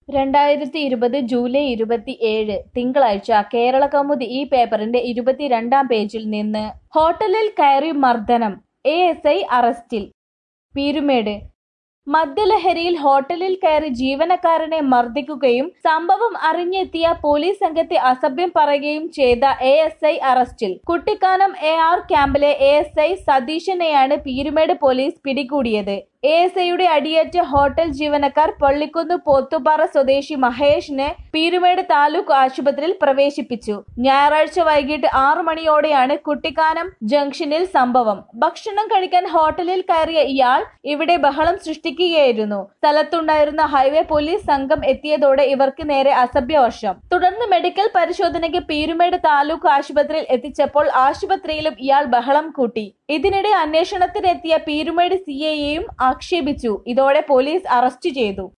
രണ്ടായിരത്തി ഇരുപത് ജൂലൈ ഇരുപത്തി ഏഴ് തിങ്കളാഴ്ച കേരള കൗമുദി ഈ പേപ്പറിന്റെ ഇരുപത്തിരണ്ടാം പേജിൽ നിന്ന് ഹോട്ടലിൽ കയറി മർദ്ദനം എ എസ് ഐ അറസ്റ്റിൽ പീരുമേട് മദ്യലഹരിയിൽ ഹോട്ടലിൽ കയറി ജീവനക്കാരനെ മർദ്ദിക്കുകയും സംഭവം അറിഞ്ഞെത്തിയ പോലീസ് സംഘത്തെ അസഭ്യം പറയുകയും ചെയ്ത എ എസ് ഐ അറസ്റ്റിൽ കുട്ടിക്കാനം എ ആർ ക്യാമ്പിലെ എ എസ് ഐ സതീശനെയാണ് പീരുമേട് പോലീസ് പിടികൂടിയത് എ എസ് ഐയുടെ അടിയേറ്റ ഹോട്ടൽ ജീവനക്കാർ പള്ളിക്കുന്ന് പോത്തുപാറ സ്വദേശി മഹേഷിനെ പീരുമേട് താലൂക്ക് ആശുപത്രിയിൽ പ്രവേശിപ്പിച്ചു ഞായറാഴ്ച വൈകിട്ട് ആറു മണിയോടെയാണ് കുട്ടിക്കാനം ജംഗ്ഷനിൽ സംഭവം ഭക്ഷണം കഴിക്കാൻ ഹോട്ടലിൽ കയറിയ ഇയാൾ ഇവിടെ ബഹളം സൃഷ്ടിക്കുകയായിരുന്നു സ്ഥലത്തുണ്ടായിരുന്ന ഹൈവേ പോലീസ് സംഘം എത്തിയതോടെ ഇവർക്ക് നേരെ അസഭ്യവർഷം തുടർന്ന് മെഡിക്കൽ പരിശോധനയ്ക്ക് പീരുമേട് താലൂക്ക് ആശുപത്രിയിൽ എത്തിച്ചപ്പോൾ ആശുപത്രിയിലും ഇയാൾ ബഹളം കൂട്ടി ഇതിനിടെ അന്വേഷണത്തിനെത്തിയ പീരുമേട് സി യെയും ആക്ഷേപിച്ചു ഇതോടെ പോലീസ് അറസ്റ്റ് ചെയ്തു